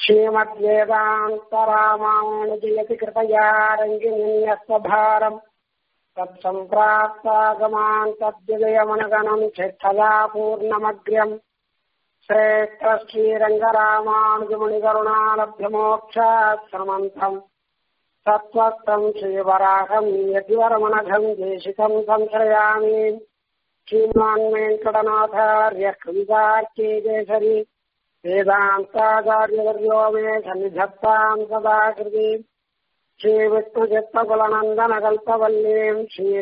श्रीमद्वेदान्तरामानुजयति कृपया रङ्गिन्यस्वभारम् तत्सम्प्राप्तागमान् तद्विजयमनगणम् चित्तया पूर्णमग्र्यम् श्रेष्ठश्रीरङ्गरामानुजमुनिकरुणालभ्यमोक्षात् सत्त्वत्तम् श्रीवराहम् यतिवरमनघम् देशिकम् संश्रयामि श्रीमान् वेङ्कटनाथार्यः कवितार्के केसरी वेदान्ताचार्यवर्यो मे सन्निधत्ताम् सदा कृति श्रीविष्णुचित्तकुलनन्दनकल्पवल्लीम्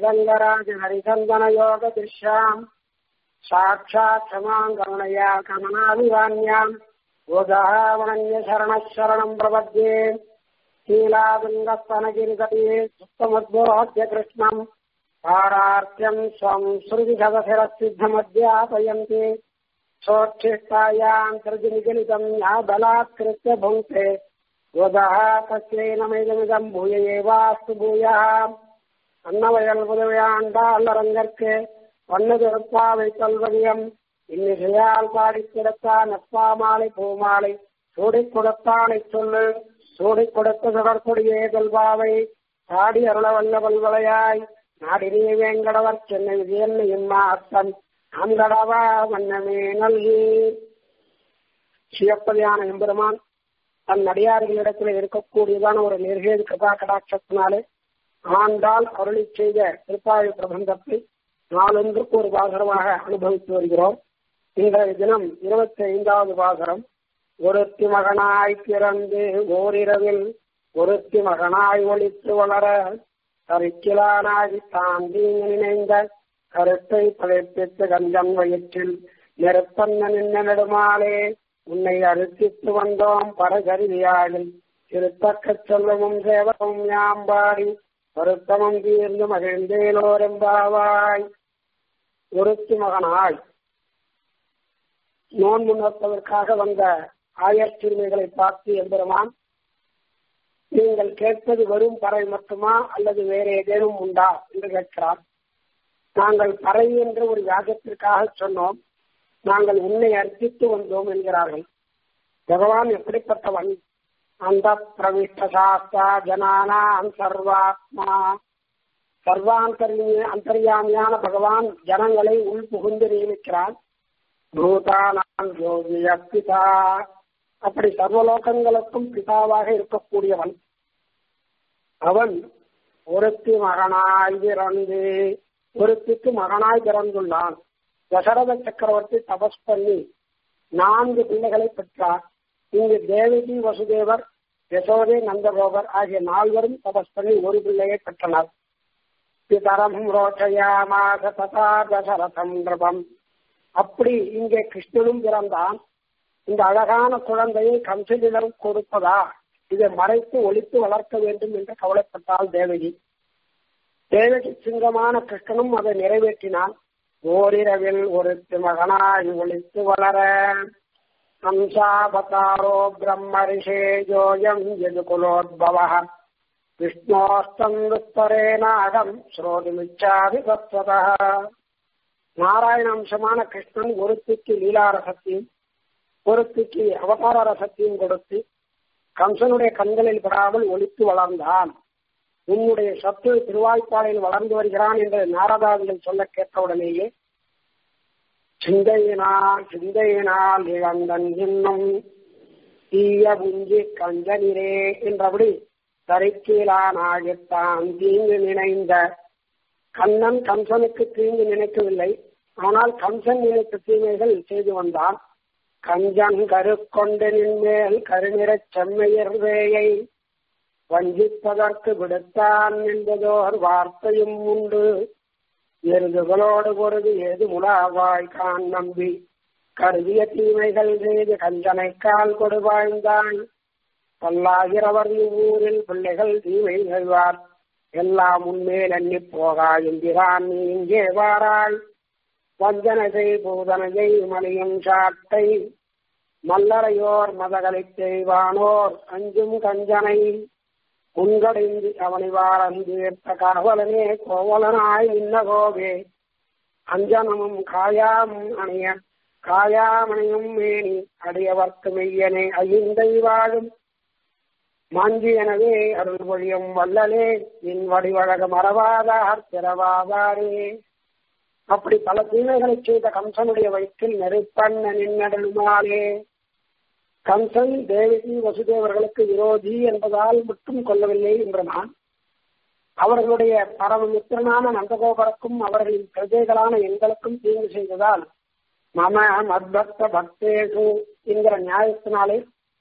श्रीरङ्गराजहरिचन्दनयोगदृश्याम् साक्षात् क्षमाम् करुणया कमनाभिवान्याम् गोदावणन्यशरणः शरणम् प्रपद्ये शीलादुङ्गस्तनगिरितटे सुप्तमद्बोहत्य कृष्णम् पारार्थ्यम् स्वम् श्रुतिशतशिरसिद्धमध्यापयन्ति सोच्छिष्टायाम् सृजनिगलितम् या बलात्कृत्य भुङ्क्ते गोदः तस्यैनमेदमिदम् भूय एवास्तु भूयः அன்னவயல் உதவியாண்டாளரங்கற்கு ஒன்னு திருப்பாவை சொல்வதியம் இன்னிசையால் பாடிக் கொடுத்தா நப்பாமாலை பூமாலை சூடிக் கொடுத்தானை சொல்லு சூடிக் கொடுத்த சுடற்கொடியே தொல்பாவை பாடி அருள வல்ல வல்வளையாய் நாடினே வேங்கடவர் சென்னை விஜயன் இம்மாத்தன் அங்கடவா வண்ணமே நல்கி சிவப்பதியான எம்பெருமான் தன் அடியார்களிடத்தில் இருக்கக்கூடியதான ஒரு நிர்கேது கதா கடாட்சத்தினாலே ஆண்டால் அருளி செய்த திருப்பாவை பிரபந்தத்தை நாளொன்றுக்கு ஒரு பாகரமாக அனுபவித்து வருகிறோம் இன்றைய தினம் இருபத்தி ஐந்தாவது பாகரம் ஒருத்தி மகனாய் பிறந்து ஓரிரவில் ஒருத்தி மகனாய் ஒழித்து வளர கருக்கிலானாகி தாண்டி நினைந்த கருத்தை பதைப்பித்து கஞ்சம் வயிற்றில் நெருப்பன்ன நின்ன நெடுமாலே உன்னை அறுத்தித்து வந்தோம் பரகருவியாகில் திருத்தக்க செல்வமும் சேவகமும் யாம்பாடி வருத்தமும் தீர்ந்து மகிழ்ந்தேலோரெம்பாவாய் ஒருத்தி மகனாய் நோன் முன்னோற்பதற்காக வந்த ஆயர் சிறுமிகளை பார்த்து எம்பெருமான் நீங்கள் கேட்பது வெறும் பறை மட்டுமா அல்லது வேற ஏதேனும் உண்டா என்று கேட்கிறார் நாங்கள் பறை என்ற ஒரு யாகத்திற்காக சொன்னோம் நாங்கள் உன்னை அர்ப்பித்து வந்தோம் என்கிறார்கள் பகவான் எப்படிப்பட்டவன் அந்த பிரவிஷ்ட சாஸ்தா ஜனானாம் சர்வாத்மா சர்வாந்தரிய அந்தர்யாமியான பகவான் ஜனங்களை உள் புகுந்து நியமிக்கிறான் பூதானாம் ஜோதிய பிதா அப்படி சர்வலோகங்களுக்கும் பிதாவாக இருக்கக்கூடியவன் அவன் ஒருத்தி மகனாய் பிறந்து ஒருத்திக்கு மகனாய் பிறந்துள்ளான் தசரத சக்கரவர்த்தி தபஸ் பண்ணி நான்கு பிள்ளைகளை பெற்றார் இங்கு தேவகி வசுதேவர் யசோதே நந்தகோபர் ஆகிய நால்வரும் தபஸ் பண்ணி ஒரு பிள்ளையை பெற்றனர் பிதரம் ரோச்சயாமாக ததா தசரதம் நிருபம் அப்படி இங்கே கிருஷ்ணனும் பிறந்தான் இந்த அழகான குழந்தையை கம்சனிடம் கொடுப்பதா இதை மறைத்து ஒழித்து வளர்க்க வேண்டும் என்று கவலைப்பட்டாள் தேவகி தேவகி சிங்கமான கிருஷ்ணனும் அதை நிறைவேற்றினான் ஓரிரவில் ஒரு மகனாய் ஒழித்து வளர ஹம்சாவதாரோ பிரம்ம ரிஷேஜோயம் யதுகுலோத்பவ விஷ்ணோஸ்தம் விஸ்தரேனாகம் ஸ்ரோதுமிச்சாதி தத்வத நாராயண அம்சமான கிருஷ்ணன் ஒருத்திக்கு லீலாரசத்தையும் ஒருத்திக்கு அவதார ரசத்தையும் கொடுத்து கம்சனுடைய கண்களில் படாமல் ஒழித்து வளர்ந்தான் உன்னுடைய சத்து திருவாய்ப்பாளையில் வளர்ந்து வருகிறான் என்று நாரதாதிகள் சொல்ல கேட்டவுடனேயே சிந்தையினால் சிந்தையினால் இழந்தன் இன்னும் தீய புஞ்சி கஞ்சனிரே என்றபடி தரிக்கீழானாகித்தான் தீங்கு நினைந்த கண்ணன் கம்சனுக்கு தீங்கு நினைக்கவில்லை ஆனால் கம்சன் நினைத்த தீமைகள் செய்து வந்தான் கஞ்சன் கருக்கொண்டு நின்மேல் கருநிறச் செம்மையர் வேயை வஞ்சிப்பதற்கு விடுத்தான் என்பதோர் வார்த்தையும் உண்டு எருதுகளோடு பொருது ஏது முலாவாய் கான் நம்பி கருதிய தீமைகள் செய்து கஞ்சனை கால் கொடு வாழ்ந்தான் பல்லாகிறவர் இவ்வூரில் பிள்ளைகள் தீமை செய்வார் எல்லாம் உன்மேல் எண்ணி போகா என்கிறான் நீ இங்கே வாராய் வஞ்சனதை பூதனையை மணியும் சாட்டை மல்லரையோர் மதகளை செய்வானோர் அஞ்சும் கஞ்சனை உங்கடைந்து அவனிவாரந்தீர்த்த காவலனே கோவலனாய் நின்ன கோவே அஞ்சனமும் காயாம் அணிய காயாமணியும் மேனி அடியவர்க்கு மெய்யனே ஐந்தை வாழும் மாஞ்சி எனவே அருள் மொழியும் வல்லலே என் வடிவழக மறவாதார் பிறவாதாரே அப்படி பல தீமைகளை செய்த கம்சனுடைய வயிற்றில் நெருப்பண்ண நின்னடலுமாலே கம்சன் தேவகி வசுதேவர்களுக்கு விரோதி என்பதால் மட்டும் கொல்லவில்லை என்றான் அவர்களுடைய பரமமித்திரனான நந்தகோபருக்கும் அவர்களின் பிரஜைகளான எங்களுக்கும் தீங்கு செய்ததால் மம மத்பக்த பக்தேசு என்கிற நியாயத்தினாலே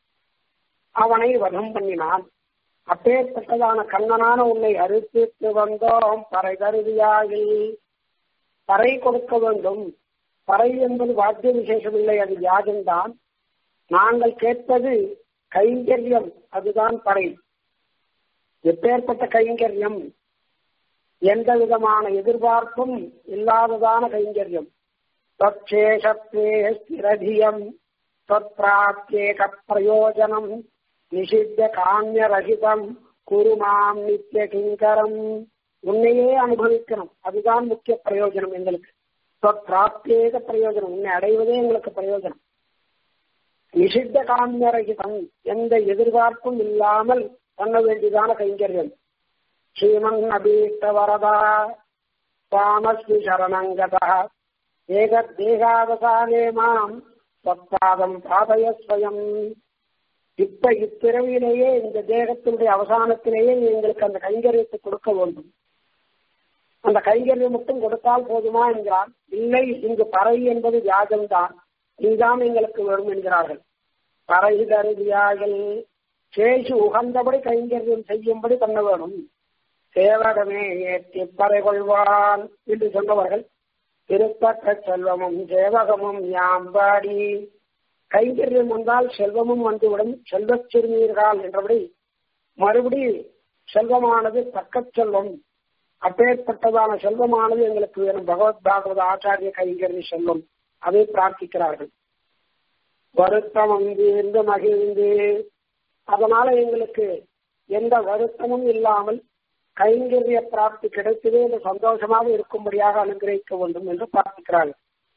அவனை வதம் பண்ணினான் அப்பேற்பட்டதான கண்ணனான உன்னை அறுத்திட்டு வந்தோம் பறை கருதியாகில் பறை கொடுக்க வேண்டும் பறை என்பது வாத்திய விசேஷம் இல்லை அது யாகம்தான் நாங்கள் கேட்பது கைங்கரியம் அதுதான் பறை எப்பேற்பட்ட கைங்கரியம் எந்த விதமான எதிர்பார்ப்பும் இல்லாததான கைங்கரியம் தற்சேஷத்வே ஸ்திரதியம் தற்பிராப்தியேக பிரயோஜனம் நிஷித்த காமியரகிதம் குருமாம் நித்திய கிங்கரம் உன்னையே அனுபவிக்கணும் அதுதான் முக்கிய பிரயோஜனம் எங்களுக்கு பிராப்தியேக பிரயோஜனம் உன்னை அடைவதே எங்களுக்கு பிரயோஜனம் நிஷித்த காமியரகிதம் எந்த எதிர்பார்ப்பும் இல்லாமல் பண்ண வேண்டியதான கைங்கரியம் ஸ்ரீமன் அபீஷ்ட வரதா சுவாமஸ்மி சரணங்கதா ஏக தேகாவசானே மாம் சத்தாதம் பாதய ஸ்வயம் இப்ப இப்பிறவியிலேயே இந்த தேகத்தினுடைய அவசானத்திலேயே எங்களுக்கு அந்த கைங்கரியத்தை கொடுக்க வேண்டும் அந்த கைங்கரியம் மட்டும் கொடுத்தால் போதுமா என்கிறார் இல்லை இங்கு பறை என்பது வியாஜம்தான் இதுதான் எங்களுக்கு வரும் என்கிறார்கள் பறை தருதியாகல் சேஷு உகந்தபடி கைங்கரியம் செய்யும்படி பண்ண வேணும் சேவகமே ஏற்றி பறை கொள்வான் என்று சொன்னவர்கள் திருப்பற்ற செல்வமும் சேவகமும் யாம்பாடி கைங்கரியம் வந்தால் செல்வமும் வந்துவிடும் செல்வச் சிறுநீர்கள் என்றபடி மறுபடி செல்வமானது பக்கச் செல்வம் அப்பேற்பட்டதான செல்வமானது எங்களுக்கு வேணும் பகவத் பாகவத ஆச்சாரிய கைங்கரிய செல்வம் அதை பிரார்த்திக்கிறார்கள் வருத்தம் அங்கிருந்து மகிழ்ந்து அதனால எங்களுக்கு எந்த வருத்தமும் இல்லாமல் கைங்கரிய பிராப்தி கிடைத்ததே இந்த சந்தோஷமாக இருக்கும்படியாக அனுகிரகிக்க வேண்டும் என்று பிரார்த்திக்கிறார்கள்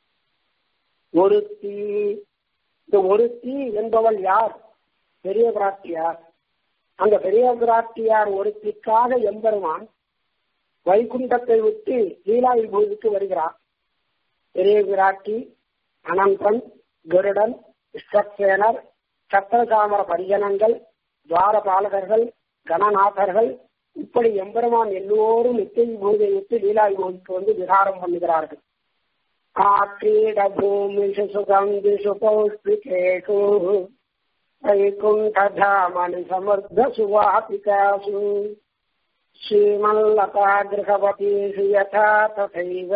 ஒருத்தி இந்த ஒருத்தி என்பவள் யார் பெரிய பிராட்டியார் அந்த பெரிய பிராட்டியார் ஒருத்திக்காக எம்பெருமான் வைகுண்டத்தை விட்டு லீலா விபூதிக்கு வருகிறார் பெரிய பிராட்டி அனந்தன் கருடன் விஸ்வசேனர் சத்திரசாமர பரிஜனங்கள் துவாரபாலகர்கள் கணநாதர்கள் இப்படி எம்பெருமான் எல்லோரும் நித்திய விபூதியை விட்டு லீலா விபூதிக்கு வந்து விகாரம் பண்ணுகிறார்கள் ஆக்ரீடபூமிஷு சுகந்திஷு பௌஷ்பிகேஷு வைகுண்டधामनि समर्धसुवापिकासु श्रीमल्लता गृहवतीषु यथा तथैव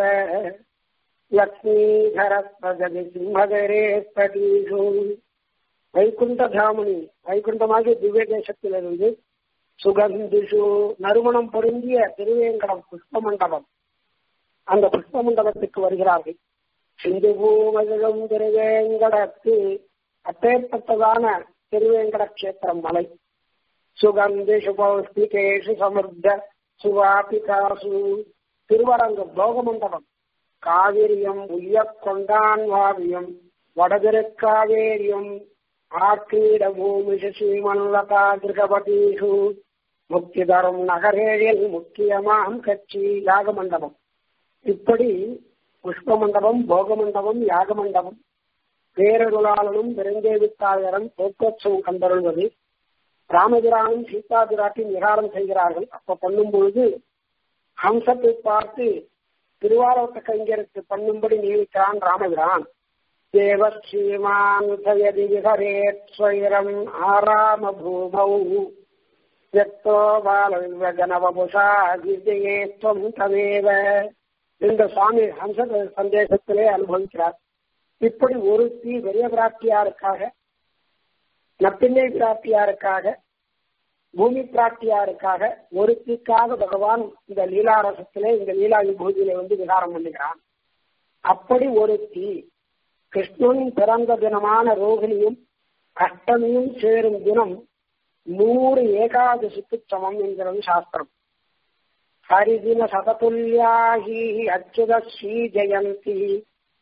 லக்ஷ்மீதரஸ்பதி சிம்மகரே ஸ்பதீஷு வைகுண்ட தாமுனி வைகுண்டமாகிய திவ்ய தேசத்திலிருந்து சுகந்திஷு நறுமணம் பொருந்திய திருவேங்கடம் புஷ்ப மண்டபம் அந்த புஷ்ப மண்டபத்துக்கு வருகிறார்கள் சிந்து பூமகிழும் திருவேங்கடத்து அப்பேற்பட்டதான திருவேங்கட கஷேத்திரம் மலை சுகந்திஷு பௌஷ்டிகேஷு சமுர்த்த சுவாபிகாசு திருவரங்கு போக மண்டபம் காவிரியம் உய்யக் கொண்டான் வாவியம் வடதிருக்காவேரியம் ஆக்கீட பூமிஷு ஸ்ரீமல்லதா கிருகபதீஷு முக்தி தரும் நகரேழில் முக்கியமாம் கட்சி யாக மண்டபம் இப்படி புஷ்ப மண்டபம் போக மண்டபம் யாக மண்டபம் பேரருளாளனும் பெருந்தேவித்தாயரும் போக்கோற்சவம் கண்டருள்வது ராமபிரானும் சீதாபிராட்டின் விகாரம் செய்கிறார்கள் அப்ப பண்ணும் பொழுது ஹம்சத்தை பார்த்து திருவாரூட்ட கைங்கருக்கு பண்ணும்படி நியமிக்கிறான் ராமபிரான் தேவ ஸ்ரீமான் சயதி விஹரேஸ்வரம் ஆராம பூமௌ யத்தோ பாலவிவகனவபுஷா விஜயே துவம் தமேவ இந்த சுவாமி ஹம்ச சந்தேசத்திலே அனுபவிக்கிறார் இப்படி ஒரு தீ பெரிய பிராப்தியாருக்காக நப்பிள்ளை பிராப்தியாருக்காக பூமி பிராப்தியாருக்காக ஒரு தீக்காக பகவான் இந்த லீலாரசத்திலே இந்த லீலா விபூதியில வந்து விகாரம் பண்ணுகிறான் அப்படி ஒரு தீ கிருஷ்ணன் பிறந்த தினமான ரோகிணியும் அஷ்டமியும் சேரும் தினம் நூறு ஏகாதசிக்கு சமம் என்கிறது சாஸ்திரம் ஹரிதின சததுல்யாகி அச்சுத ஸ்ரீ ஜெயந்தி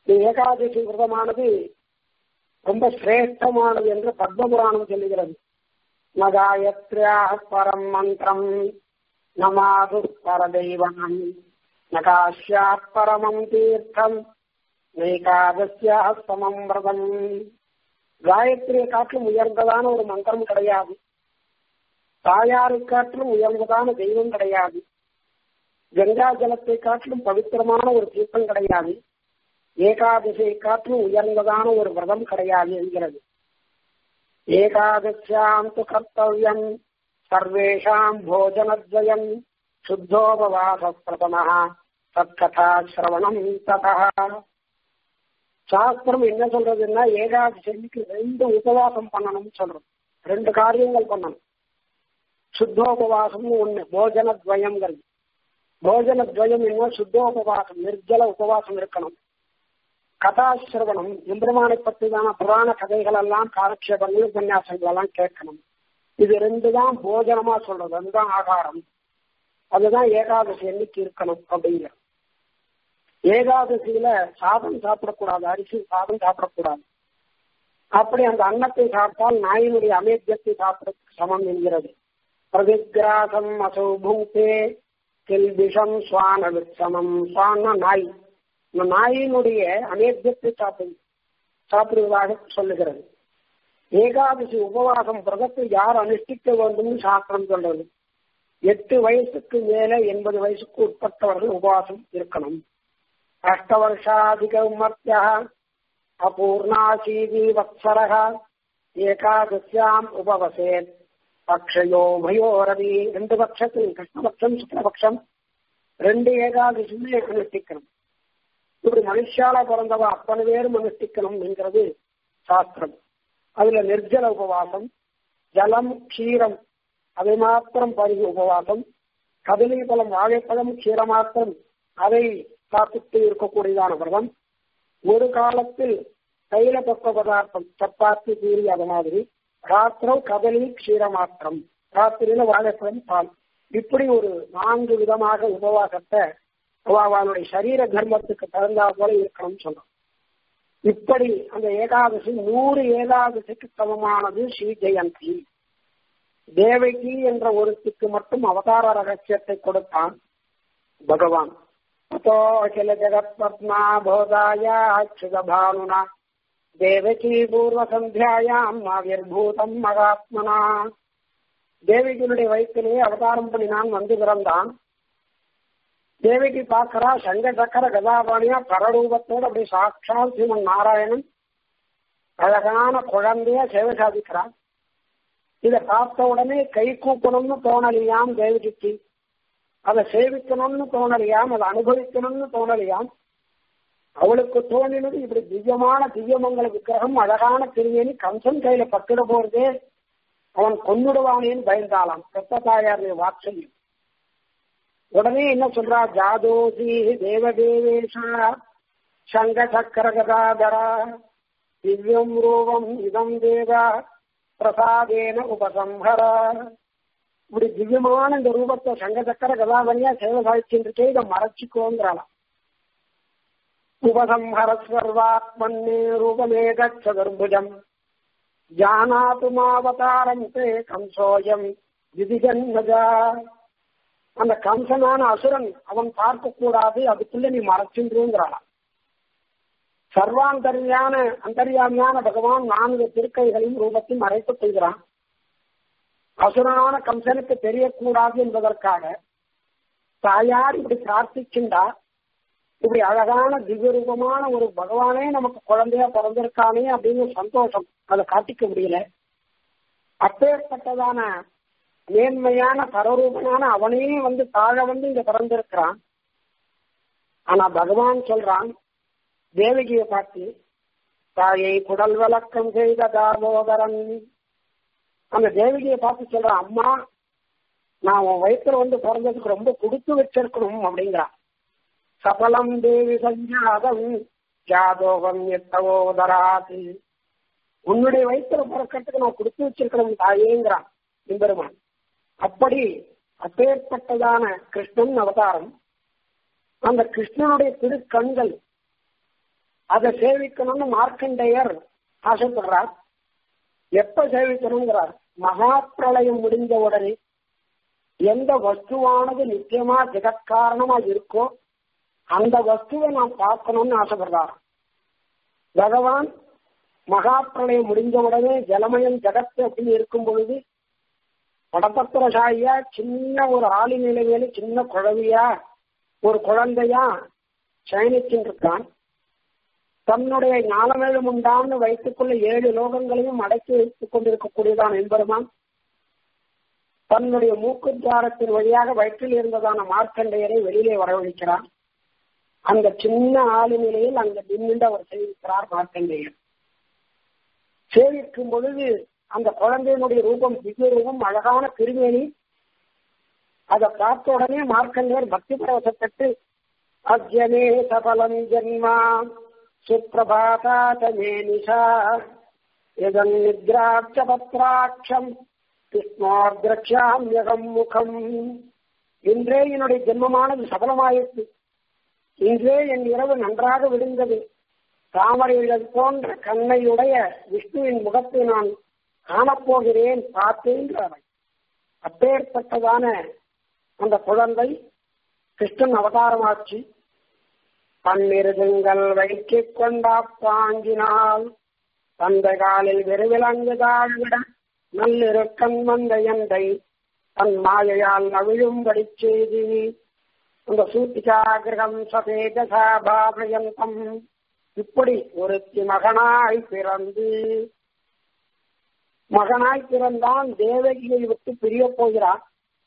இந்த ஏகாதசி விரதமானது ரொம்ப சிரேஷ்டமானது என்று பத்மபுராணம் சொல்லுகிறது நகாயத்ரியா பரம் மந்திரம் நமாது பரதெய்வம் நகாஷ்யாத் பரமம் தீர்த்தம் நைகாதசியா சமம் விரதம் காயத்ரியை காட்டிலும் உயர்ந்ததான ஒரு மந்திரம் கிடையாது தாயாரை காட்டிலும் உயர்ந்ததான தெய்வம் கிடையாது கங்கா ஜலத்தை காட்டிலும் பவித்திரமான ஒரு தீர்த்தம் கிடையாது ஏகாதசியை காட்டிலும் உயர்ந்ததான ஒரு விரதம் கிடையாது என்கிறது ஏகாதசியாம் து கர்த்தவியம் சர்வேஷாம் போஜனத்வயம் சுத்தோபவாச பிரதம சத்கதா சிரவணம் ததா சாஸ்திரம் என்ன சொல்றதுன்னா ஏகாதசிக்கு ரெண்டு உபவாசம் பண்ணணும்னு சொல்றோம் ரெண்டு காரியங்கள் பண்ணணும் சுத்தோபவாசம்னு ஒண்ணு போஜனத்வயம்ங்கிறது போஜனத்வயம் என்ன சுத்தோபவாசம் நிர்ஜல உபவாசம் இருக்கணும் கதாசிரவணம் எம்பெருமானை பற்றிதான புராண கதைகள் எல்லாம் காலக்ஷேபங்கள் உபன்யாசங்கள் எல்லாம் கேட்கணும் இது ரெண்டு தான் போஜனமா சொல்றது அதுதான் ஆகாரம் அதுதான் ஏகாதசி என்னைக்கு இருக்கணும் அப்படிங்கிற ஏகாதசியில சாதம் சாப்பிடக்கூடாது அரிசி சாதம் சாப்பிடக்கூடாது அப்படி அந்த அன்னத்தை சாப்பிட்டால் நாயினுடைய அமேத்தியத்தை சாப்பிடறதுக்கு சமம் என்கிறது பிரதிகிராசம் அசௌ பூத்தே கில்பிஷம் சுவான விற்சமம் சுவான நாய் இந்த நாயினுடைய அநேத்தியத்தை சாப்பிடு சாப்பிடுவதாக சொல்லுகிறது ஏகாதசி உபவாசம் விரதத்தை யார் அனுஷ்டிக்க வேண்டும்னு சாஸ்திரம் சொல்றது எட்டு வயசுக்கு மேல எண்பது வயசுக்கு உட்பட்டவர்கள் உபவாசம் இருக்கணும் அஷ்ட வருஷாதிக உமர்த்திய அபூர்ணாசீதி வத்சரக ஏகாதசியாம் உபவசேத் பக்ஷயோ பயோரவி ரெண்டு பட்சத்தில் கிருஷ்ணபக்ஷம் சுக்லபக்ஷம் ரெண்டு ஏகாதசியுமே அனுஷ்டிக்கணும் இப்படி மனுஷால பிறந்தவ அத்தனை பேரும் அனுஷ்டிக்கணும் என்கிறது சாஸ்திரம் அதுல நிர்ஜல உபவாசம் ஜலம் க்ஷீரம் அதை மாத்திரம் பருகி உபவாசம் கதலி பழம் வாழைப்பழம் க்ஷீரமாத்திரம் அதை சாப்பிட்டு இருக்கக்கூடியதான விரதம் ஒரு காலத்தில் தைல பக்க பதார்த்தம் சப்பாத்தி பூரி அது மாதிரி ராத்திரம் கதலி க்ஷீரமாத்திரம் ராத்திரியில வாழைப்பழம் பால் இப்படி ஒரு நான்கு விதமாக உபவாசத்தை அவனுடைய சரீர தர்மத்துக்கு தகுந்தா போல இருக்கணும்னு சொல்றோம் இப்படி அந்த ஏகாதசி நூறு ஏகாதசிக்கு சமமானது ஸ்ரீ ஜெயந்தி தேவகி என்ற ஒருத்திக்கு மட்டும் அவதார ரகசியத்தை கொடுத்தான் பகவான் அத்தோ அகில ஜெகத் பத்மா போதாயா அச்சுதபானுனா தேவகி பூர்வ சந்தியாயாம் ஆவிர்பூதம் மகாத்மனா தேவகியினுடைய வயிற்றிலே அவதாரம் பண்ணினான் வந்து பிறந்தான் தேவகி பார்க்கிறா சங்க சக்கர கதாபாணியா பரரூபத்தோடு அப்படி சாட்சால் ஸ்ரீமன் நாராயணன் அழகான குழந்தைய சேவை சாதிக்கிறான் இதை பார்த்த உடனே கை கூப்பணும்னு தோணலையாம் தேவகிக்கு அதை சேவிக்கணும்னு தோணலையாம் அதை அனுபவிக்கணும்னு தோணலையாம் அவளுக்கு தோணினது இப்படி திவ்யமான திவ்யமங்கல விக்கிரகம் அழகான திருமேனி கம்சன் கையில பட்டுட போறதே அவன் கொன்னுடுவானேன்னு பயந்தாளாம் பெத்த தாயாருடைய வாட்சல்யம் உடனே என்ன சொல்றா ஜாதோசி தேவதேவேஷா சங்க சக்கர கதாதரா திவ்யம் ரூபம் இதம் தேவா பிரசாதேன உபசம்ஹரா இப்படி திவ்யமான இந்த ரூபத்தை சங்க சக்கர கதாவனியா சேவை சாதிச்சுட்டு இதை மறைச்சிக்கோங்கிறாளாம் உபசம்ஹர சர்வாத்மன்னே ரூபமேக சதுர்புஜம் ஜானாது மாவதாரம் தே கம்சோயம் விதிஜன்மஜா அந்த கம்சனான அசுரன் அவன் பார்க்க கூடாது அதுக்குள்ள நீ மறைச்சுங்கிறான் சர்வாந்தரியான அந்தரியாமியான பகவான் நான்கு திருக்கைகளின் ரூபத்தை மறைத்துக் கொள்கிறான் அசுரனான கம்சனுக்கு தெரியக்கூடாது என்பதற்காக தாயார் இப்படி பிரார்த்திக்கின்றா இப்படி அழகான திவ்ய ரூபமான ஒரு பகவானே நமக்கு குழந்தையா பிறந்திருக்கானே அப்படின்னு சந்தோஷம் அதை காட்டிக்க முடியல அப்பேற்பட்டதான மேன்மையான பரரூபனான அவனே வந்து தாழ வந்து இங்க பிறந்திருக்கிறான் ஆனா பகவான் சொல்றான் தேவகிய பார்த்து தாயை குடல் விளக்கம் செய்த தாமோதரன் அந்த தேவகியை பார்த்து சொல்றான் அம்மா நான் உன் வயிற்றுல வந்து பிறந்ததுக்கு ரொம்ப கொடுத்து வச்சிருக்கணும் அப்படிங்கிறான் சபலம் தேவி சஞ்சாதம் ஜாதோகம் எத்தவோதராது உன்னுடைய வயிற்றுல பிறக்கிறதுக்கு நான் கொடுத்து வச்சிருக்கணும் தாயேங்கிறான் எம்பெருமான் அப்படி அப்பேற்பட்டதான கிருஷ்ணன் அவதாரம் அந்த கிருஷ்ணனுடைய திருக்கண்கள் அதை சேவிக்கணும்னு மார்க்கண்டேயர் ஆசைப்படுறார் எப்ப சேவிக்கணுங்கிறார் மகா பிரளயம் முடிந்த உடனே எந்த வஸ்துவானது நிச்சயமா ஜெகத்காரணமா இருக்கோ அந்த வஸ்துவை நாம் பார்க்கணும்னு ஆசைப்படுறார் பகவான் மகா பிரளயம் முடிஞ்ச உடனே ஜலமயம் ஜெகத்து அப்படின்னு இருக்கும் பொழுது படப்பத்திரசாயியா சின்ன ஒரு ஆளி நிலையில சின்ன குழவியா ஒரு குழந்தையா சயனிச்சுட்டு இருக்கான் தன்னுடைய ஞானமேழும் உண்டான்னு வைத்துக்கொள்ள ஏழு லோகங்களையும் அடக்கி வைத்துக் கொண்டிருக்கக்கூடியதான் என்பதுதான் தன்னுடைய மூக்குத்தாரத்தின் வழியாக வயிற்றில் இருந்ததான மார்க்கண்டையரை வெளியிலே வரவழைக்கிறார் அந்த சின்ன ஆளு நிலையில் அங்க நின்று அவர் சேவிக்கிறார் மார்க்கண்டேயர் சேவிக்கும் பொழுது அந்த குழந்தையினுடைய ரூபம் திவ்ய ரூபம் அழகான திருமேனி அதை பார்த்த உடனே மார்க்கண்டேயர் பக்தி பிரவசப்பட்டு அஜ்யமே சபலம் ஜன்மா சுப்பிரபாதாத மே நிஷா இதன் நித்ராட்ச பத்ராட்சம் கிருஷ்ணோத்ரக்ஷாமியகம் முகம் இன்றே என்னுடைய ஜென்மமானது சபலமாயிற்று இன்றே என் இரவு நன்றாக விழுந்தது தாமரையிடல் போன்ற கண்ணையுடைய விஷ்ணுவின் முகத்தை நான் காணப்போகிறேன் பார்த்தேங்கிறார் அப்பேற்பட்டதான அந்த குழந்தை கிருஷ்ணன் அவதாரமாச்சு பன்னிருதுங்கள் வைக்கிக் கொண்டா பாங்கினால் தந்த காலில் வெறுவிலங்கு தாழ்விட நல்லிருக்கன் வந்த எந்தை தன் மாயையால் நவிழும்படி செய்தி அந்த சூத்திகாகிரகம் சதேஜசாபாபயந்தம் இப்படி ஒருத்தி மகனாய் பிறந்து மகனாய் பிறந்தான் தேவகியை விட்டு பிரிய போகிறான்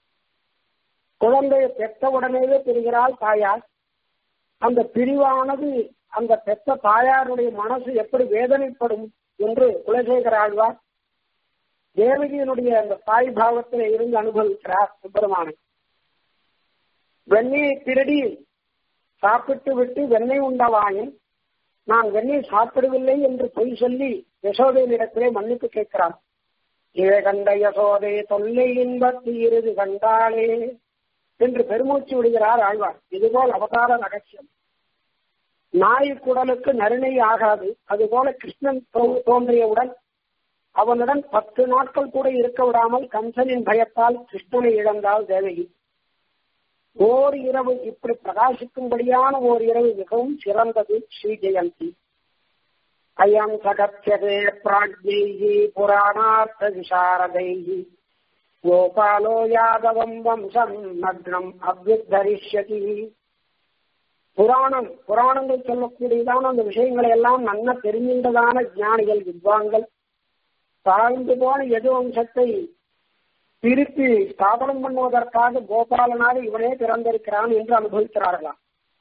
குழந்தையை பெற்றவுடனேயே பிரிகிறாள் தாயார் அந்த பிரிவானது அந்த பெற்ற தாயாருடைய மனசு எப்படி வேதனைப்படும் என்று குலசேகர ஆழ்வார் தேவகியினுடைய அந்த தாய் பாவத்தில் இருந்து அனுபவிக்கிறார் சுப்பிரமணியன் வெண்ணெயை திருடி சாப்பிட்டு விட்டு வெண்ணெய் உண்டவாயின் நான் வெண்ணெய் சாப்பிடவில்லை என்று பொய் சொல்லி யசோதையினிடத்திலே மன்னிப்பு கேட்கிறான் இவை கண்ட யசோதை தொல்லை இன்பத்து இருது கண்டாளே என்று பெருமூச்சு விடுகிறார் ஆழ்வார் இதுபோல் அவதார ரகசியம் நாய் குடலுக்கு நறுநெய் ஆகாது அதுபோல கிருஷ்ணன் தோன்றியவுடன் அவனுடன் பத்து நாட்கள் கூட இருக்க விடாமல் கம்சனின் பயத்தால் கிருஷ்ணனை இழந்தாள் தேவகி ஓர் இரவு இப்படி பிரகாசிக்கும்படியான ஓர் இரவு மிகவும் சிறந்தது ஸ்ரீ ஜெயந்தி அயம் சகத்தியதே பிராஜ்யைஹி புராணார்த்த விசாரதைஹி கோபாலோ யாதவம் வம்சம் நக்னம் அவ்யுத்தரிஷ்யதி புராணம் புராணங்கள் சொல்லக்கூடியதான அந்த விஷயங்களை எல்லாம் நன்ன தெரிஞ்சின்றதான ஞானிகள் வித்வான்கள் தாழ்ந்து போன எது வம்சத்தை திருப்பி ஸ்தாபனம் பண்ணுவதற்காக கோபாலனாக இவனே பிறந்திருக்கிறான் என்று அனுபவிக்கிறார்களாம்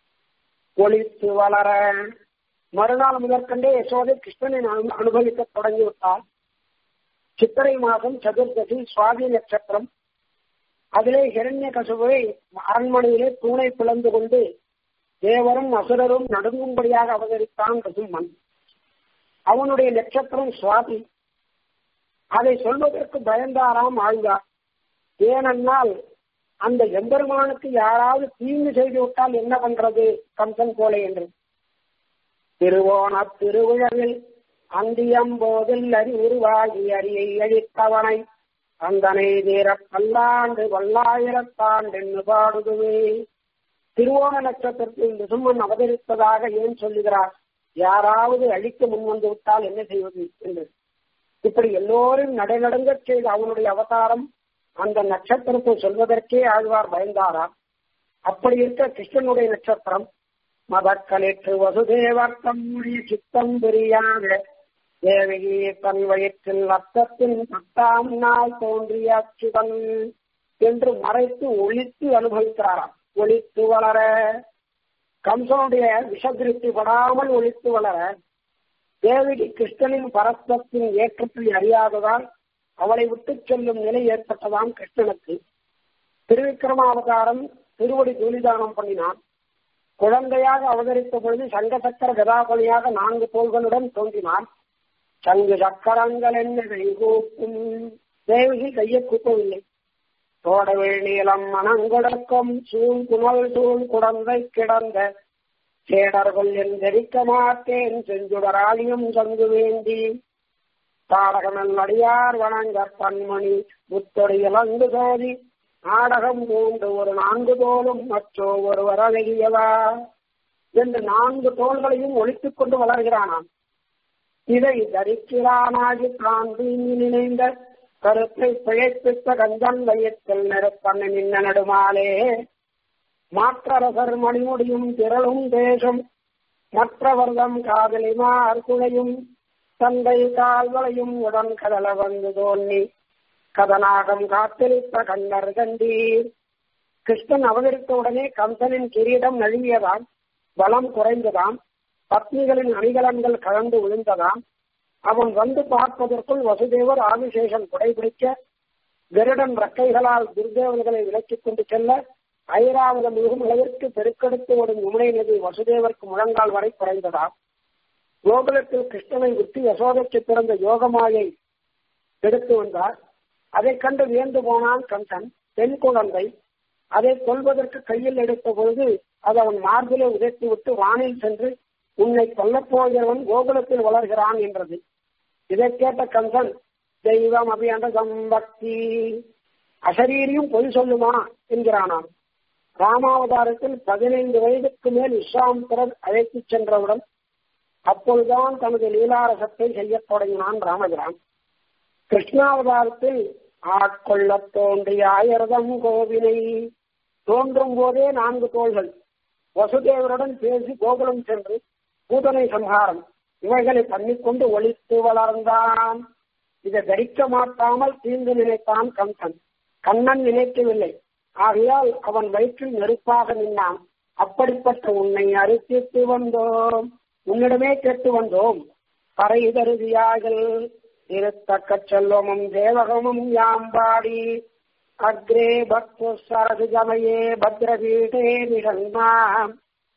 ஒளித்து வளர மறுநாள் முதற்கண்டே யசோதை கிருஷ்ணனை அனுபவிக்க தொடங்கிவிட்டார் சித்திரை மாதம் சதுர்தசி சுவாதி நட்சத்திரம் அதிலே ஹிரண்ய கசுவை அரண்மனையிலே தூணை பிளந்து கொண்டு தேவரும் அசுரரும் நடுங்கும்படியாக அவதரித்தான் ரசும்மன் அவனுடைய நட்சத்திரம் சுவாதி அதை சொல்வதற்கு பயந்தாராம் ஆழ்வார் ஏனென்றால் அந்த எம்பெருமானுக்கு யாராவது தீங்கு செய்து விட்டால் என்ன பண்றது கம்சன் போல என்று திருவோண திருவிழவில் அந்தியம்போதில் அறி உருவாகி அரியை அழித்தவனை அந்தனை தீர பல்லாண்டு பல்லாயிரத்தாண்டு என்று பாடுதுவே திருவோண நட்சத்திரத்தில் நிசுமன் அவதரித்ததாக ஏன் சொல்லுகிறார் யாராவது அழிக்க முன் வந்து விட்டால் என்ன செய்வது என்று இப்படி எல்லோரும் நடைநடுங்க செய்த அவனுடைய அவதாரம் அந்த நட்சத்திரத்தை சொல்வதற்கே ஆழ்வார் பயந்தாராம் அப்படி இருக்க கிருஷ்ணனுடைய நட்சத்திரம் மதக்கலிற்று வசுதேவர் தம்முடைய சித்தம் புரியாக தேவகி தன் வயிற்றில் ரத்தத்தின் பத்தாம் நாள் தோன்றிய அச்சுதன் என்று மறைத்து ஒழித்து அனுபவிக்கிறாராம் ஒழித்து வளர கம்சனுடைய விஷதிருப்தி படாமல் ஒழித்து வளர தேவகி கிருஷ்ணனின் பரஸ்பத்தின் ஏற்றத்தை அறியாததால் அவளை விட்டு செல்லும் நிலை ஏற்பட்டதாம் கிருஷ்ணனுக்கு திருவிக்கிரமாவதாரம் திருவடி தூளிதானம் பண்ணினான் குழந்தையாக அவதரித்த பொழுது சங்க சக்கர கதாபலியாக நான்கு தோள்களுடன் தோன்றினான் சங்கு சக்கரங்கள் என்ன கைகூப்பும் தேவகி கையை கூப்பவில்லை தோடவேள் நீளம் மனங்கொடக்கம் சூழ் குணல் சூழ் குழந்தை கிடந்த சேடர்கள் என்றெரிக்க மாட்டேன் செஞ்சுடராளியும் சங்கு வேண்டி தாடகனல் அடியார் வணங்க பன்மணி முத்தொடி இலங்கு சோதி நாடகம் மூன்று ஒரு நான்கு தோளும் மற்றோ ஒரு வரவெளியவா என்று நான்கு தோள்களையும் ஒழித்துக் கொண்டு வளர்கிறானாம் இதை தரிக்கிறானாகி பிராந்தி நினைந்த கருத்தை பிழைப்பித்த கஞ்சன் வயத்தில் நெருப்பண்ண நின்ன நடுமாலே மாற்றரசர் மணிமுடியும் திரளும் தேசம் மற்றவர்தம் காதலிமார் குழையும் தந்தை கால்வளையும் உடன் கடல வந்து தோன்னி கதனாகம் காத்திருத்த கண்ணர் கண்டீர் கிருஷ்ணன் அவதரித்த உடனே கம்சனின் கிரீடம் நழுவியதாம் பலம் குறைந்ததாம் பத்னிகளின் அணிகலன்கள் கலந்து விழுந்ததாம் அவன் வந்து பார்ப்பதற்குள் வசுதேவர் ஆதிசேஷன் குடைபிடிக்க கருடன் ரக்கைகளால் துர்தேவன்களை விலக்கிக் கொண்டு செல்ல ஐராவத முழுகும் அளவிற்கு பெருக்கெடுத்து ஓடும் யமுனை நதி வசுதேவருக்கு முழங்கால் வரை குறைந்ததாம் கோகுலத்தில் கிருஷ்ணனை விட்டு யசோதைக்கு பிறந்த யோகமாயை எடுத்து வந்தார் அதை கண்டு வியந்து போனான் கம்சன் பெண் குழந்தை அதை கொள்வதற்கு கையில் எடுத்த பொழுது அது அவன் மார்பிலே உதைத்து விட்டு வானில் சென்று உன்னை கொல்லப் போகிறவன் கோகுலத்தில் வளர்கிறான் என்றது இதை கேட்ட கம்சன் தெய்வம் அபியண்டகம் பக்தி அசரீரியும் பொய் சொல்லுமா என்கிறானாம் ராமாவதாரத்தில் பதினைந்து வயதுக்கு மேல் விஸ்வாமித்திரர் அழைத்துச் சென்றவுடன் அப்பொழுதுதான் தனது லீலாரசத்தை செய்யத் தொடங்கினான் ராமபிரான் கிருஷ்ணாவதாரத்தில் ஆட்கொள்ளத் தோன்றிய ஆயிரதம் கோவினை தோன்றும் போதே நான்கு தோள்கள் வசுதேவருடன் பேசி கோகுலம் சென்று பூதனை சம்ஹாரம் இவைகளை பண்ணிக்கொண்டு ஒழித்து வளர்ந்தான் இதை தரிக்க மாட்டாமல் தீங்கு நினைத்தான் கம்சன் கண்ணன் நினைக்கவில்லை ஆகையால் அவன் வயிற்றில் நெருப்பாக நின்னான் அப்படிப்பட்ட உன்னை அரிசித்து வந்தோம் உன்னிடமே கேட்டு வந்தோம் பறை தருதியாகல் இருத்தக்க செல்வமும் தேவகமும் யாம்பாடி அக்ரே பக்து சரது ஜமயே பத்ரபீடே நிகழ்மாம்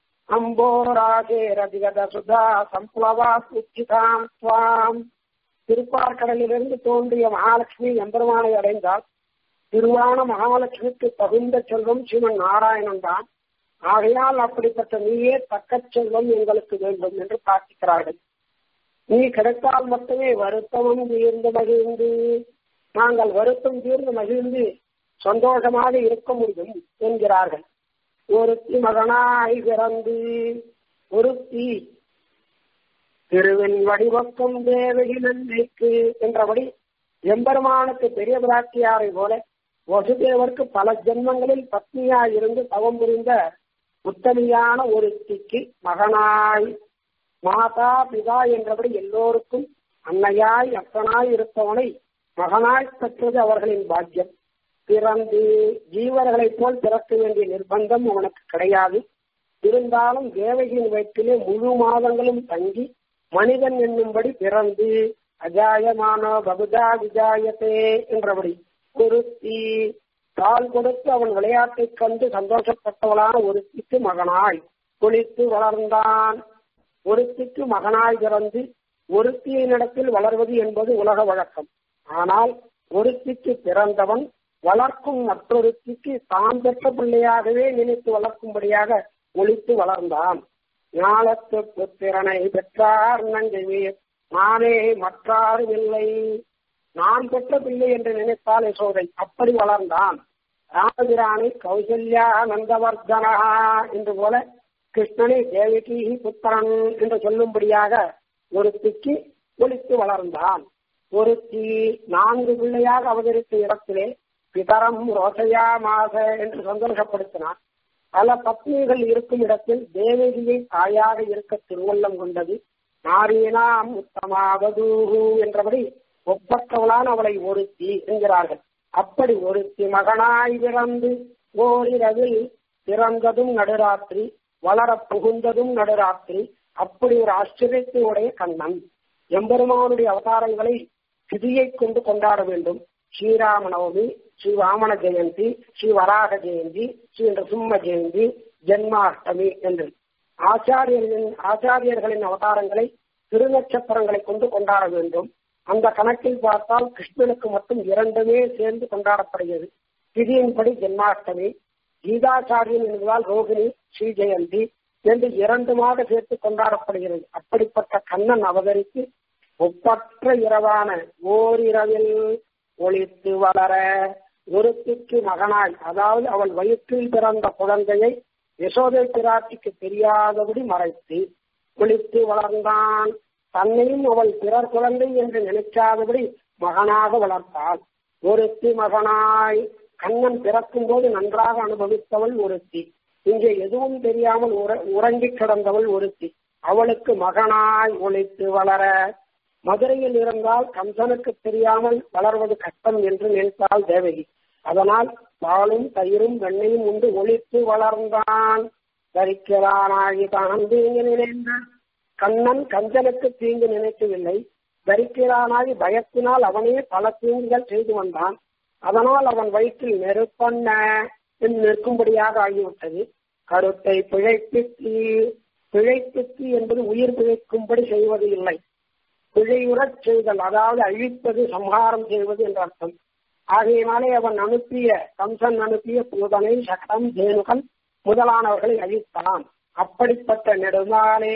அம்போராஜே ரதிகத சுதா சம்ப்ளவா உச்சிதாம் துவாம் திருப்பார்கடலிலிருந்து தோன்றிய மகாலட்சுமி எம்பெருமானை அடைந்தால் திருவான மகாலட்சுமிக்கு தகுந்த செல்வம் ஸ்ரீமன் நாராயணன் தான் ஆகையால் அப்படிப்பட்ட நீயே தக்க செல்வம் எங்களுக்கு வேண்டும் என்று பிரார்த்திக்கிறார்கள் நீ கிடைத்தால் மட்டுமே வருத்தமும் தீர்ந்து மகிழ்ந்து நாங்கள் வருத்தம் தீர்ந்து மகிழ்ந்து சந்தோஷமாக இருக்க முடியும் என்கிறார்கள் ஒருத்தி மகனாய் பிறந்து ஒருத்தி திருவின் வடிவக்கம் தேவகி நன்மைக்கு என்றபடி எம்பெருமானுக்கு பெரிய பிராட்டியாரை போல வசுதேவருக்கு பல ஜென்மங்களில் பத்னியாய் இருந்து தவம் புரிந்த உத்தமியான ஒருத்திக்கு மகனாய் மாதா பிதா என்றபடி எல்லோருக்கும் அன்னையாய் அப்பனாய் இருப்பவனை மகனாய் பெற்றது அவர்களின் பாக்கியம் பிறந்து ஜீவர்களைப் போல் பிறக்க வேண்டிய நிர்பந்தம் அவனுக்கு கிடையாது இருந்தாலும் தேவகியின் வயிற்றிலே முழு மாதங்களும் தங்கி மனிதன் என்னும்படி பிறந்து அஜாயமானோ பகுதா விஜாயத்தே என்றபடி ஒருத்தி தாள் கொடுத்து அவன் விளையாட்டைக் கண்டு சந்தோஷப்பட்டவளான ஒருத்திக்கு மகனாய் குளித்து வளர்ந்தான் ஒருத்திக்கு மகனாய் பிறந்து ஒருத்தியின் இடத்தில் வளர்வது என்பது உலக வழக்கம் ஆனால் ஒருத்திக்கு பிறந்தவன் வளர்க்கும் மற்றொருத்திக்கு தான் பெற்ற பிள்ளையாகவே நினைத்து வளர்க்கும்படியாக ஒழித்து வளர்ந்தான் ஞானத்து புத்திரனை பெற்றார் நஞ்சவீர் நானே மற்றாரும் இல்லை நான் பெற்ற பிள்ளை என்று நினைத்தால் யசோதை அப்படி வளர்ந்தான் ராமபிரானை கௌசல்யா நந்தவர்தனா என்று போல கிருஷ்ணனை தேவகி புத்திரன் என்று சொல்லும்படியாக ஒருத்திக்கு ஒழித்து வளர்ந்தான் ஒருத்தி நான்கு பிள்ளையாக அவதரித்த இடத்திலே பிதரம் ரோசையா மாச என்று சந்தோஷப்படுத்தினான் பல பத்னிகள் இருக்கும் இடத்தில் தேவகியை தாயாக இருக்க திருவள்ளம் கொண்டது நாரீனாம் உத்தமாவதூஹு என்றபடி ஒப்பற்றவளான அவளை ஒருத்தி என்கிறார்கள் அப்படி ஒருத்தி மகனாய் பிறந்து ஓரிரவில் பிறந்ததும் நடுராத்திரி வளர புகுந்ததும் நடுராத்திரி அப்படி ஒரு ஆச்சரியத்தை உடைய கண்ணன் எம்பெருமானுடைய அவதாரங்களை திதியை கொண்டு கொண்டாட வேண்டும் ஸ்ரீராம நவமி ஸ்ரீ வாமன ஜெயந்தி ஸ்ரீ வராக ஜெயந்தி ஸ்ரீ நரசிம்ம ஜெயந்தி ஜென்மாஷ்டமி என்று ஆச்சாரியர்களின் ஆச்சாரியர்களின் அவதாரங்களை திருநட்சத்திரங்களை கொண்டு கொண்டாட வேண்டும் அந்த கணக்கில் பார்த்தால் கிருஷ்ணனுக்கு மட்டும் இரண்டுமே சேர்ந்து கொண்டாடப்படுகிறது திதியின்படி ஜென்மாஷ்டமி கீதாச்சாரியன் என்பதால் ரோகிணி ஸ்ரீ ஜெயந்தி என்று இரண்டுமாக சேர்த்து கொண்டாடப்படுகிறது அப்படிப்பட்ட கண்ணன் அவதரித்து ஒப்பற்ற இரவான ஓரிரவில் ஒளித்து வளர ஒருத்திக்கு மகனாய் அதாவது அவள் வயிற்றில் பிறந்த குழந்தையை யசோதை பிராட்டிக்கு தெரியாதபடி மறைத்து ஒளித்து வளர்ந்தான் தன்னையும் அவள் பிறர் குழந்தை என்று நினைக்காதபடி மகனாக வளர்த்தாள் ஒருத்தி மகனாய் கண்ணன் பிறக்கும் போது நன்றாக அனுபவித்தவள் ஒருத்தி இங்கே எதுவும் தெரியாமல் உறங்கி கிடந்தவள் ஒருத்தி அவளுக்கு மகனாய் ஒழித்து வளர மதுரையில் இருந்தால் கம்சனுக்கு தெரியாமல் வளர்வது கஷ்டம் என்று நினைத்தாள் தேவகி அதனால் பாலும் தயிரும் வெண்ணையும் உண்டு ஒழித்து வளர்ந்தான் தரிக்கிறானாகி தான் தீங்கு நினைந்தான் கண்ணன் கஞ்சனுக்கு தீங்கு நினைக்கவில்லை தரிக்கிறானாகி பயத்தினால் அவனே பல தீங்குகள் செய்து வந்தான் அதனால் அவன் வயிற்றில் நெருப்பண்ண என்று நிற்கும்படியாக ஆகிவிட்டது கருத்தை பிழைப்பித்து பிழைப்பித்து என்பது உயிர் பிழைக்கும்படி செய்வது இல்லை பிழையுறச் செய்தல் அதாவது அழிப்பது சம்ஹாரம் செய்வது என்ற அர்த்தம் ஆகையினாலே அவன் அனுப்பிய கம்சன் அனுப்பிய பூதனை சட்டம் தேனுகன் முதலானவர்களை அழித்தான் அப்படிப்பட்ட நெடுநாளே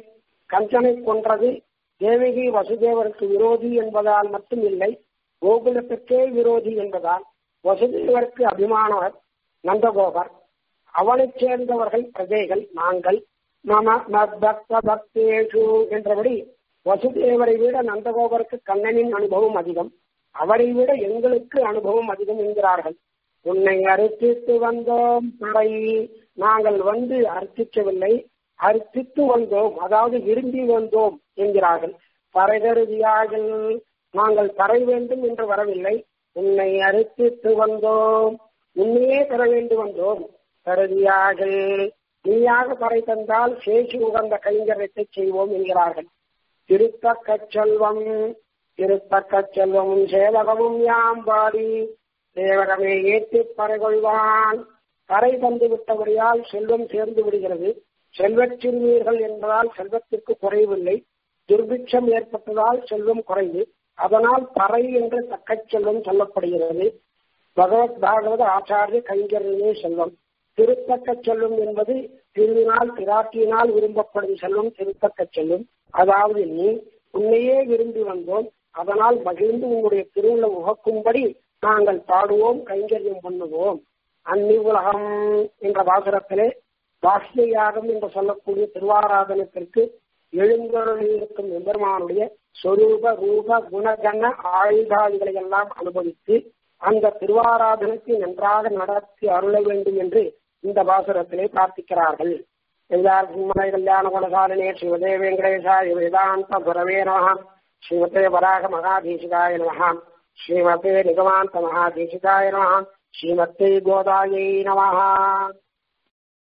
கம்சனை கொன்றது தேவகி வசுதேவருக்கு விரோதி என்பதால் மட்டும் இல்லை கோகுலத்துக்கே விரோதி என்பதால் வசுதேவருக்கு அபிமானவர் நந்தகோபர் அவனைச் சேர்ந்தவர்கள் பிரஜைகள் நாங்கள் மம மத்பக்த பக்தேஷு என்றபடி வசுதேவரை விட நந்தகோபருக்கு கண்ணனின் அனுபவம் அதிகம் அவரை விட எங்களுக்கு அனுபவம் அதிகம் என்கிறார்கள் உன்னை அர்ச்சித்து வந்தோம் படை நாங்கள் வந்து அர்ச்சிக்கவில்லை அர்ச்சித்து வந்தோம் அதாவது விரும்பி வந்தோம் என்கிறார்கள் பறைகருதியாகல் நாங்கள் தர வேண்டும் என்று வரவில்லை உன்னை அர்ச்சித்து வந்தோம் உன்னையே பெற வேண்டும் வந்தோம் கருதியாகல் நீயாக பறை தந்தால் சேஷி உகந்த கைங்கரத்தை செய்வோம் என்கிறார்கள் திருத்தக்க செல்வம் திருத்தக்க செல்வமும் சேவகமும் யாம் பாடி சேவகமே ஏற்றி பறைகொள்வான் கரை தந்து விட்டபடியால் செல்வம் சேர்ந்து விடுகிறது செல்வச் சிறுமீர்கள் என்பதால் செல்வத்திற்கு குறைவில்லை துர்பிட்சம் ஏற்பட்டதால் செல்வம் குறைவு அதனால் பறை என்று தக்க செல்வம் சொல்லப்படுகிறது பகவத் பாகவத ஆச்சாரிய கைங்கரியே செல்வம் திருத்தக்க செல்வம் என்பது திருவினால் பிராட்டியினால் விரும்பப்படும் செல்வம் திருத்தக்க செல்வம் அதாவது நீ உன்னையே விரும்பி வந்தோம் அதனால் மகிழ்ந்து உன்னுடைய திருவுள்ள உகக்கும்படி நாங்கள் பாடுவோம் கைங்கரியம் பண்ணுவோம் அன்னி உலகம் என்ற வாசகத்திலே பாஷ்ய யாகம் என்று சொல்லக்கூடிய திருவாராதனத்திற்கு எழுந்தருளில் இருக்கும் எம்பெருமானுடைய சொரூப ரூப குணகண ஆயுதாதிகளை எல்லாம் அனுபவித்து அந்த திருவாராதனத்தை நன்றாக நடத்தி அருள வேண்டும் என்று இந்த பாசுரத்திலே பிரார்த்திக்கிறார்கள் எல்லாருக்கும் கல்யாண குணசாலினே ஸ்ரீமதே வெங்கடேசாய வேதாந்த குரவே நம ஸ்ரீமதே வராக மகாதீசிகாய நம ஸ்ரீமதே நிகமாந்த மகாதீசிகாய நம ஸ்ரீமத்தே கோதாயை நம